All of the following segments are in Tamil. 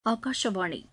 ஆகாஷவாணி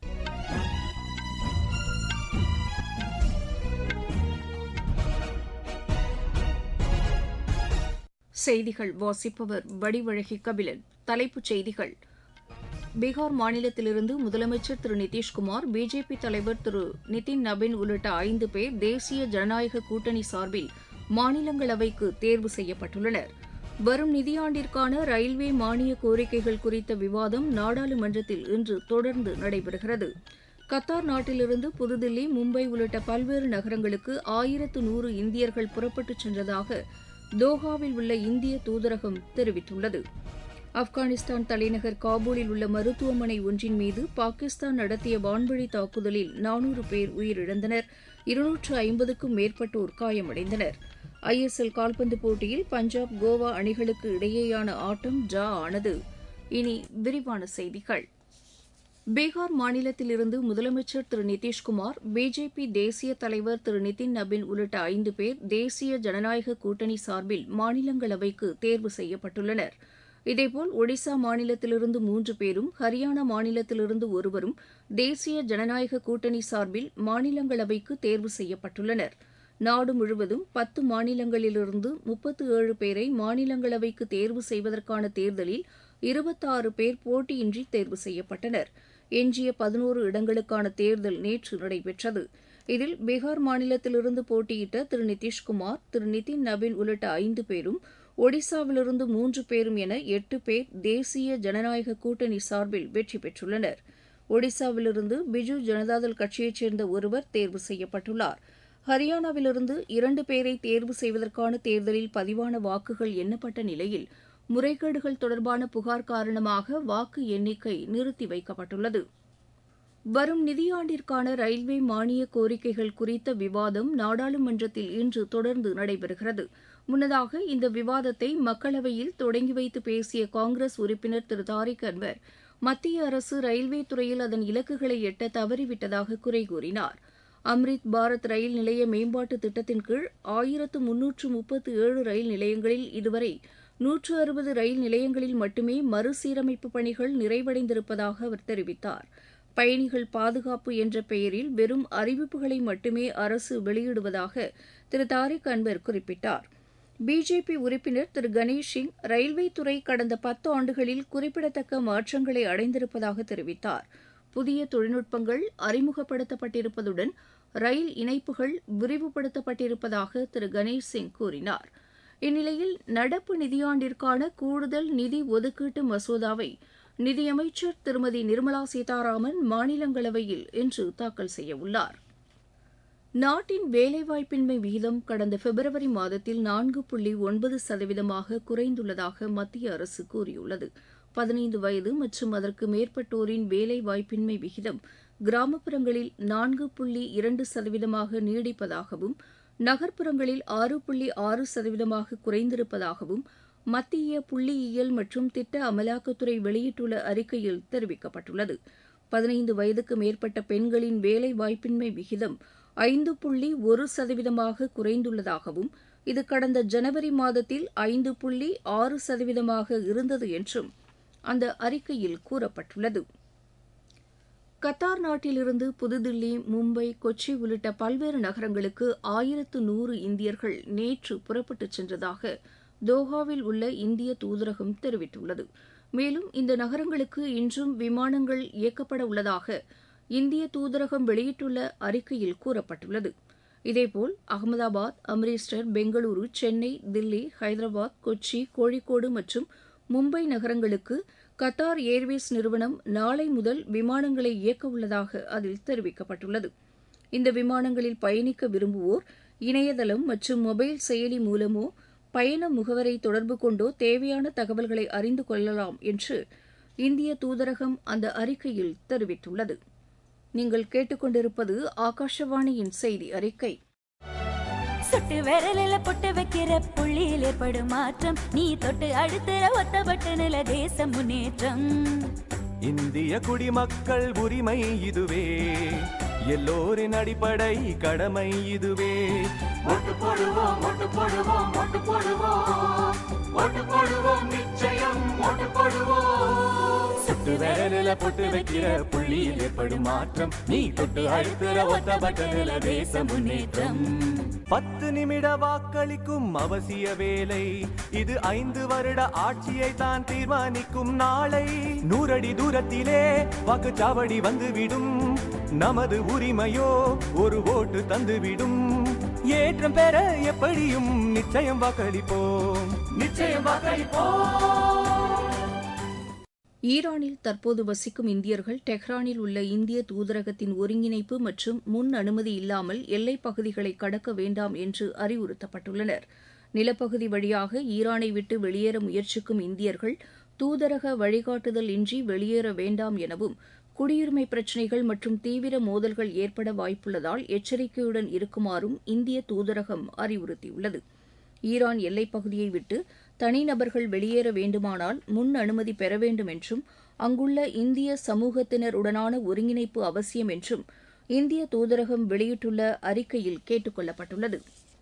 செய்திகள் வாசிப்பவர் வடிவழகி கபிலன் தலைப்புச் செய்திகள் பீகார் மாநிலத்திலிருந்து முதலமைச்சர் திரு நிதிஷ்குமார் பிஜேபி தலைவர் திரு நிதின் நபின் உள்ளிட்ட ஐந்து பேர் தேசிய ஜனநாயக கூட்டணி சார்பில் மாநிலங்களவைக்கு தேர்வு செய்யப்பட்டுள்ளனர் வரும் நிதியாண்டிற்கான ரயில்வே மானிய கோரிக்கைகள் குறித்த விவாதம் நாடாளுமன்றத்தில் இன்று தொடர்ந்து நடைபெறுகிறது கத்தார் நாட்டிலிருந்து புதுதில்லி மும்பை உள்ளிட்ட பல்வேறு நகரங்களுக்கு ஆயிரத்து நூறு இந்தியர்கள் புறப்பட்டுச் சென்றதாக தோஹாவில் உள்ள இந்திய தூதரகம் தெரிவித்துள்ளது ஆப்கானிஸ்தான் தலைநகர் காபூலில் உள்ள மருத்துவமனை ஒன்றின் மீது பாகிஸ்தான் நடத்திய வான்வழி தாக்குதலில் நானூறு பேர் உயிரிழந்தனர் இருநூற்று ஐம்பதுக்கும் மேற்பட்டோர் காயமடைந்தனர் ஐஎஸ்எல் கால்பந்து போட்டியில் பஞ்சாப் கோவா அணிகளுக்கு இடையேயான ஆட்டம் டிரா ஆனது இனி விரிவான செய்திகள் பீகார் மாநிலத்திலிருந்து முதலமைச்சர் திரு நிதிஷ்குமார் பிஜேபி தேசிய தலைவர் திரு நிதின் நபின் உள்ளிட்ட ஐந்து பேர் தேசிய ஜனநாயக கூட்டணி சார்பில் மாநிலங்களவைக்கு தேர்வு செய்யப்பட்டுள்ளனர் இதேபோல் ஒடிசா மாநிலத்திலிருந்து மூன்று பேரும் ஹரியானா மாநிலத்திலிருந்து ஒருவரும் தேசிய ஜனநாயக கூட்டணி சார்பில் மாநிலங்களவைக்கு தேர்வு செய்யப்பட்டுள்ளனர் நாடு முழுவதும் பத்து மாநிலங்களிலிருந்து முப்பத்து ஏழு பேரை மாநிலங்களவைக்கு தேர்வு செய்வதற்கான தேர்தலில் இருபத்தாறு பேர் போட்டியின்றி தேர்வு செய்யப்பட்டனர் எஞ்சிய பதினோரு இடங்களுக்கான தேர்தல் நேற்று நடைபெற்றது இதில் பீகார் மாநிலத்திலிருந்து போட்டியிட்ட திரு நிதிஷ்குமார் திரு நிதின் நபின் உள்ளிட்ட ஐந்து பேரும் ஒடிசாவிலிருந்து மூன்று பேரும் என எட்டு பேர் தேசிய ஜனநாயக கூட்டணி சார்பில் வெற்றி பெற்றுள்ளனர் ஒடிசாவிலிருந்து பிஜு ஜனதாதள் கட்சியைச் சேர்ந்த ஒருவர் தேர்வு செய்யப்பட்டுள்ளார் ஹரியானாவிலிருந்து இரண்டு பேரை தேர்வு செய்வதற்கான தேர்தலில் பதிவான வாக்குகள் எண்ணப்பட்ட நிலையில் முறைகேடுகள் தொடர்பான புகார் காரணமாக வாக்கு எண்ணிக்கை நிறுத்தி வைக்கப்பட்டுள்ளது வரும் நிதியாண்டிற்கான ரயில்வே மானிய கோரிக்கைகள் குறித்த விவாதம் நாடாளுமன்றத்தில் இன்று தொடர்ந்து நடைபெறுகிறது முன்னதாக இந்த விவாதத்தை மக்களவையில் தொடங்கி வைத்து பேசிய காங்கிரஸ் உறுப்பினர் திரு தாரிக் அன்வர் மத்திய அரசு ரயில்வே துறையில் அதன் இலக்குகளை எட்ட தவறிவிட்டதாக குறை கூறினார் அம்ரித் பாரத் ரயில் நிலைய மேம்பாட்டு திட்டத்தின் கீழ் ஆயிரத்து முன்னூற்று முப்பத்து ஏழு ரயில் நிலையங்களில் இதுவரை நூற்று அறுபது ரயில் நிலையங்களில் மட்டுமே மறுசீரமைப்பு பணிகள் நிறைவடைந்திருப்பதாக அவர் தெரிவித்தார் பயணிகள் பாதுகாப்பு என்ற பெயரில் வெறும் அறிவிப்புகளை மட்டுமே அரசு வெளியிடுவதாக திரு தாரிக் அன்வர் குறிப்பிட்டார் பிஜேபி உறுப்பினர் திரு கணேஷ் சிங் ரயில்வே துறை கடந்த பத்து ஆண்டுகளில் குறிப்பிடத்தக்க மாற்றங்களை அடைந்திருப்பதாக தெரிவித்தார் புதிய தொழில்நுட்பங்கள் அறிமுகப்படுத்தப்பட்டிருப்பதுடன் ரயில் இணைப்புகள் விரிவுபடுத்தப்பட்டிருப்பதாக திரு கணேஷ் சிங் கூறினார் இந்நிலையில் நடப்பு நிதியாண்டிற்கான கூடுதல் நிதி ஒதுக்கீட்டு மசோதாவை நிதியமைச்சர் திருமதி நிர்மலா சீதாராமன் மாநிலங்களவையில் இன்று தாக்கல் செய்யவுள்ளார் நாட்டின் வேலைவாய்ப்பின்மை விகிதம் கடந்த பிப்ரவரி மாதத்தில் நான்கு புள்ளி ஒன்பது சதவீதமாக குறைந்துள்ளதாக மத்திய அரசு கூறியுள்ளது பதினைந்து வயது மற்றும் அதற்கு மேற்பட்டோரின் வேலைவாய்ப்பின்மை விகிதம் கிராமப்புறங்களில் நான்கு புள்ளி இரண்டு சதவீதமாக நீடிப்பதாகவும் நகர்ப்புறங்களில் ஆறு புள்ளி ஆறு சதவீதமாக குறைந்திருப்பதாகவும் மத்திய புள்ளியியல் மற்றும் திட்ட அமலாக்கத்துறை வெளியிட்டுள்ள அறிக்கையில் தெரிவிக்கப்பட்டுள்ளது பதினைந்து வயதுக்கு மேற்பட்ட பெண்களின் வேலை வாய்ப்பின்மை விகிதம் ஐந்து புள்ளி ஒரு சதவீதமாக குறைந்துள்ளதாகவும் இது கடந்த ஜனவரி மாதத்தில் ஐந்து புள்ளி ஆறு சதவீதமாக இருந்தது என்றும் அந்த அறிக்கையில் கூறப்பட்டுள்ளது கத்தார் நாட்டிலிருந்து புதுதில்லி மும்பை கொச்சி உள்ளிட்ட பல்வேறு நகரங்களுக்கு ஆயிரத்து நூறு இந்தியர்கள் நேற்று புறப்பட்டுச் சென்றதாக தோஹாவில் உள்ள இந்திய தூதரகம் தெரிவித்துள்ளது மேலும் இந்த நகரங்களுக்கு இன்றும் விமானங்கள் இயக்கப்பட உள்ளதாக இந்திய தூதரகம் வெளியிட்டுள்ள அறிக்கையில் கூறப்பட்டுள்ளது இதேபோல் அகமதாபாத் அம்ரிஸ்டர் பெங்களூரு சென்னை தில்லி ஹைதராபாத் கொச்சி கோழிக்கோடு மற்றும் மும்பை நகரங்களுக்கு கத்தார் ஏர்வேஸ் நிறுவனம் நாளை முதல் விமானங்களை இயக்க உள்ளதாக அதில் தெரிவிக்கப்பட்டுள்ளது இந்த விமானங்களில் பயணிக்க விரும்புவோர் இணையதளம் மற்றும் மொபைல் செயலி மூலமோ பயண முகவரை தொடர்பு கொண்டோ தேவையான தகவல்களை அறிந்து கொள்ளலாம் என்று இந்திய தூதரகம் அந்த அறிக்கையில் தெரிவித்துள்ளது நீங்கள் கேட்டுக்கொண்டிருப்பது ஆகாஷவாணியின் செய்தி அறிக்கை சுட்டு விரலில பொட்டு வைக்கிற புள்ளியில் ஏற்படும் மாற்றம் நீ தொட்டு அழுத்துற ஒத்த பட்டனில தேச முன்னேற்றம் இந்திய குடிமக்கள் உரிமை இதுவே எல்லோரின் அடிப்படை கடமை இதுவே ஓட்டு போடுவோம் ஓட்டு போடுவோம் ஓட்டு போடுவோம் ஓட்டு போடுவோம் நிச்சயம் ஓட்டு போடுவோம் சொட்டு விரலில பொட்டு வைக்கிற புள்ளியில் ஏற்படும் மாற்றம் நீ தொட்டு அழுத்துற ஒத்த பட்டனில தேச முன்னேற்றம் பத்து நிமிட வாக்களிக்கும் அவசிய வேலை இது ஐந்து வருட ஆட்சியை தான் தீர்மானிக்கும் நாளை நூறடி தூரத்திலே வாக்குச்சாவடி வந்துவிடும் நமது உரிமையோ ஒரு ஓட்டு தந்துவிடும் ஏற்றம் பெற எப்படியும் நிச்சயம் வாக்களிப்போம் நிச்சயம் வாக்களிப்போம் ஈரானில் தற்போது வசிக்கும் இந்தியர்கள் டெஹ்ரானில் உள்ள இந்திய தூதரகத்தின் ஒருங்கிணைப்பு மற்றும் முன் அனுமதி இல்லாமல் எல்லைப் பகுதிகளை கடக்க வேண்டாம் என்று அறிவுறுத்தப்பட்டுள்ளனர் நிலப்பகுதி வழியாக ஈரானை விட்டு வெளியேற முயற்சிக்கும் இந்தியர்கள் தூதரக வழிகாட்டுதல் இன்றி வெளியேற வேண்டாம் எனவும் குடியுரிமை பிரச்சினைகள் மற்றும் தீவிர மோதல்கள் ஏற்பட வாய்ப்புள்ளதால் எச்சரிக்கையுடன் இருக்குமாறும் இந்திய தூதரகம் அறிவுறுத்தியுள்ளது ஈரான் எல்லைப் பகுதியை விட்டு தனிநபர்கள் வெளியேற வேண்டுமானால் முன் அனுமதி பெற வேண்டும் என்றும் அங்குள்ள இந்திய சமூகத்தினருடனான ஒருங்கிணைப்பு அவசியம் என்றும் இந்திய தூதரகம் வெளியிட்டுள்ள அறிக்கையில் கேட்டுக் கொள்ளப்பட்டுள்ளது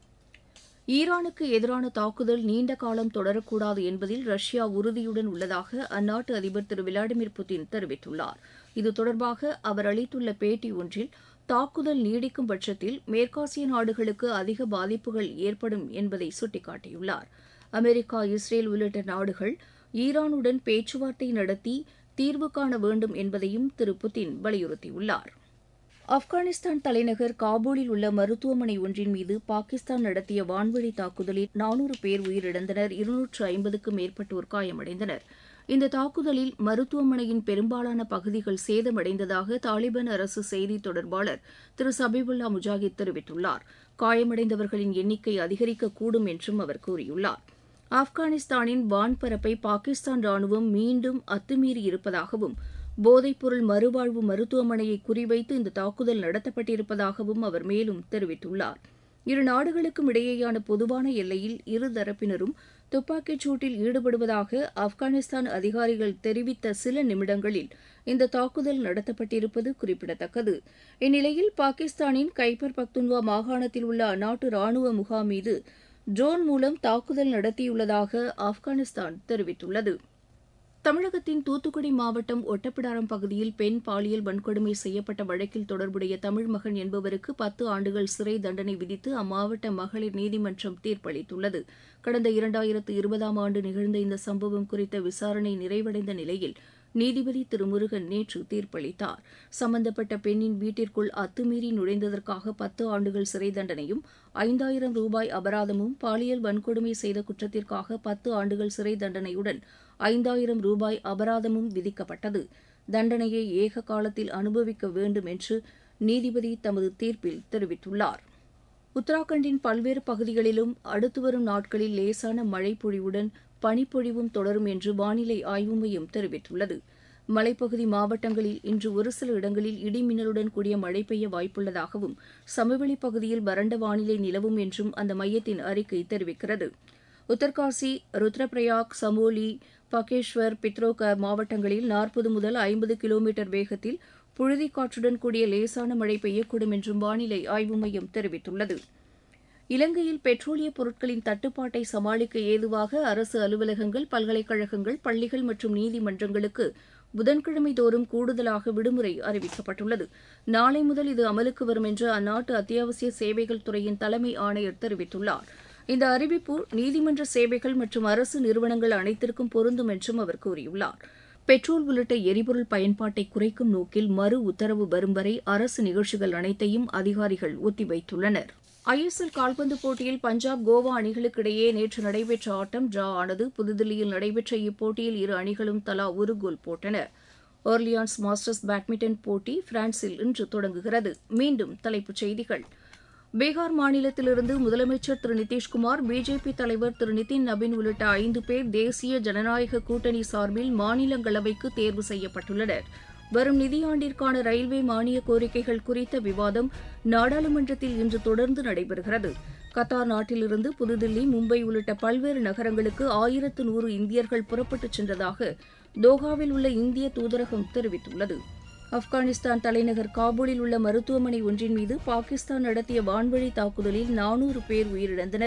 ஈரானுக்கு எதிரான தாக்குதல் நீண்ட காலம் தொடரக்கூடாது என்பதில் ரஷ்யா உறுதியுடன் உள்ளதாக அந்நாட்டு அதிபர் திரு விளாடிமிர் புட்டின் தெரிவித்துள்ளார் இது தொடர்பாக அவர் அளித்துள்ள பேட்டி ஒன்றில் தாக்குதல் நீடிக்கும் பட்சத்தில் மேற்காசிய நாடுகளுக்கு அதிக பாதிப்புகள் ஏற்படும் என்பதை சுட்டிக்காட்டியுள்ளார் அமெரிக்கா இஸ்ரேல் உள்ளிட்ட நாடுகள் ஈரானுடன் பேச்சுவார்த்தை நடத்தி தீர்வு காண வேண்டும் என்பதையும் திரு புட்டின் வலியுறுத்தியுள்ளார் ஆப்கானிஸ்தான் தலைநகர் காபூலில் உள்ள மருத்துவமனை ஒன்றின் மீது பாகிஸ்தான் நடத்திய வான்வழி தாக்குதலில் நானூறு பேர் உயிரிழந்தனர் இருநூற்று ஐம்பதுக்கும் மேற்பட்டோர் காயமடைந்தனர் இந்த தாக்குதலில் மருத்துவமனையின் பெரும்பாலான பகுதிகள் சேதமடைந்ததாக தாலிபான் அரசு செய்தி தொடர்பாளர் திரு சபிபுல்லா முஜாஹித் தெரிவித்துள்ளார் காயமடைந்தவர்களின் எண்ணிக்கை அதிகரிக்கக்கூடும் என்றும் அவர் கூறியுள்ளார் ஆப்கானிஸ்தானின் வான்பரப்பை பாகிஸ்தான் ராணுவம் மீண்டும் அத்துமீறி இருப்பதாகவும் போதைப்பொருள் மறுவாழ்வு மருத்துவமனையை குறிவைத்து இந்த தாக்குதல் நடத்தப்பட்டிருப்பதாகவும் அவர் மேலும் தெரிவித்துள்ளார் இரு நாடுகளுக்கும் இடையேயான பொதுவான எல்லையில் இருதரப்பினரும் துப்பாக்கிச் சூட்டில் ஈடுபடுவதாக ஆப்கானிஸ்தான் அதிகாரிகள் தெரிவித்த சில நிமிடங்களில் இந்த தாக்குதல் நடத்தப்பட்டிருப்பது குறிப்பிடத்தக்கது இந்நிலையில் பாகிஸ்தானின் கைபர் பக்துன்வா மாகாணத்தில் உள்ள அந்நாட்டு ராணுவ முகாம் மீது ட்ரோன் மூலம் தாக்குதல் நடத்தியுள்ளதாக ஆப்கானிஸ்தான் தெரிவித்துள்ளது தமிழகத்தின் தூத்துக்குடி மாவட்டம் ஒட்டப்பிடாரம் பகுதியில் பெண் பாலியல் வன்கொடுமை செய்யப்பட்ட வழக்கில் தொடர்புடைய தமிழ் மகன் என்பவருக்கு பத்து ஆண்டுகள் சிறை தண்டனை விதித்து அம்மாவட்ட மகளிர் நீதிமன்றம் தீர்ப்பளித்துள்ளது கடந்த இரண்டாயிரத்து இருபதாம் ஆண்டு நிகழ்ந்த இந்த சம்பவம் குறித்த விசாரணை நிறைவடைந்த நிலையில் நீதிபதி திரு முருகன் நேற்று தீர்ப்பளித்தார் சம்பந்தப்பட்ட பெண்ணின் வீட்டிற்குள் அத்துமீறி நுழைந்ததற்காக பத்து ஆண்டுகள் சிறை தண்டனையும் ஐந்தாயிரம் ரூபாய் அபராதமும் பாலியல் வன்கொடுமை செய்த குற்றத்திற்காக பத்து ஆண்டுகள் சிறை தண்டனையுடன் ஐந்தாயிரம் ரூபாய் அபராதமும் விதிக்கப்பட்டது தண்டனையை ஏக காலத்தில் அனுபவிக்க வேண்டும் என்று நீதிபதி தமது தீர்ப்பில் தெரிவித்துள்ளார் உத்தராகண்டின் பல்வேறு பகுதிகளிலும் அடுத்து வரும் நாட்களில் லேசான மழை பொழிவுடன் பனிப்பொழிவும் தொடரும் என்று வானிலை ஆய்வு மையம் தெரிவித்துள்ளது மலைப்பகுதி மாவட்டங்களில் இன்று ஒரு சில இடங்களில் இடி மின்னலுடன் கூடிய மழை பெய்ய வாய்ப்புள்ளதாகவும் சமவெளி பகுதியில் வறண்ட வானிலை நிலவும் என்றும் அந்த மையத்தின் அறிக்கை தெரிவிக்கிறது உத்தர்காசி ருத்ரபிரயாக் சமோலி பகேஷ்வர் பித்ரோகர் மாவட்டங்களில் நாற்பது முதல் ஐம்பது கிலோமீட்டர் வேகத்தில் புழுதிக்காற்றுடன் கூடிய லேசான மழை பெய்யக்கூடும் என்றும் வானிலை ஆய்வு மையம் தெரிவித்துள்ளது இலங்கையில் பெட்ரோலிய பொருட்களின் தட்டுப்பாட்டை சமாளிக்க ஏதுவாக அரசு அலுவலகங்கள் பல்கலைக்கழகங்கள் பள்ளிகள் மற்றும் நீதிமன்றங்களுக்கு புதன்கிழமை தோறும் கூடுதலாக விடுமுறை அறிவிக்கப்பட்டுள்ளது நாளை முதல் இது அமலுக்கு வரும் என்று அந்நாட்டு அத்தியாவசிய சேவைகள் துறையின் தலைமை ஆணையர் தெரிவித்துள்ளார் இந்த அறிவிப்பு நீதிமன்ற சேவைகள் மற்றும் அரசு நிறுவனங்கள் அனைத்திற்கும் பொருந்தும் என்றும் அவர் கூறியுள்ளார் பெட்ரோல் உள்ளிட்ட எரிபொருள் பயன்பாட்டை குறைக்கும் நோக்கில் மறு உத்தரவு வரும் வரை அரசு நிகழ்ச்சிகள் அனைத்தையும் அதிகாரிகள் ஒத்திவைத்துள்ளனர் ஐஎஸ்எல் கால்பந்து போட்டியில் பஞ்சாப் கோவா அணிகளுக்கிடையே நேற்று நடைபெற்ற ஆட்டம் டிரா ஆனது புதுதில்லியில் நடைபெற்ற இப்போட்டியில் இரு அணிகளும் தலா ஒரு கோல் போட்டன ஒர்லியான்ஸ் மாஸ்டர்ஸ் பேட்மிண்டன் போட்டி பிரான்சில் இன்று தொடங்குகிறது மீண்டும் தலைப்புச் செய்திகள் பீகார் மாநிலத்திலிருந்து முதலமைச்சர் திரு நிதிஷ்குமார் பிஜேபி தலைவர் திரு நிதின் நபின் உள்ளிட்ட ஐந்து பேர் தேசிய ஜனநாயக கூட்டணி சார்பில் மாநிலங்களவைக்கு தேர்வு செய்யப்பட்டுள்ளனர் வரும் நிதியாண்டிற்கான ரயில்வே மானிய கோரிக்கைகள் குறித்த விவாதம் நாடாளுமன்றத்தில் இன்று தொடர்ந்து நடைபெறுகிறது கத்தார் நாட்டிலிருந்து புதுதில்லி மும்பை உள்ளிட்ட பல்வேறு நகரங்களுக்கு ஆயிரத்து நூறு இந்தியர்கள் புறப்பட்டுச் சென்றதாக தோஹாவில் உள்ள இந்திய தூதரகம் தெரிவித்துள்ளது ஆப்கானிஸ்தான் தலைநகர் காபூலில் உள்ள மருத்துவமனை ஒன்றின் மீது பாகிஸ்தான் நடத்திய வான்வழி தாக்குதலில் நானூறு பேர் உயிரிழந்தனர்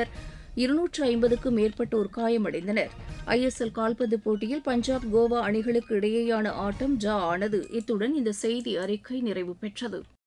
இருநூற்று ஐம்பதுக்கும் மேற்பட்டோர் காயமடைந்தனர் ஐஎஸ்எல் கால்பந்து போட்டியில் பஞ்சாப் கோவா அணிகளுக்கு இடையேயான ஆட்டம் டிரா ஆனது இத்துடன் இந்த செய்தி அறிக்கை நிறைவு பெற்றது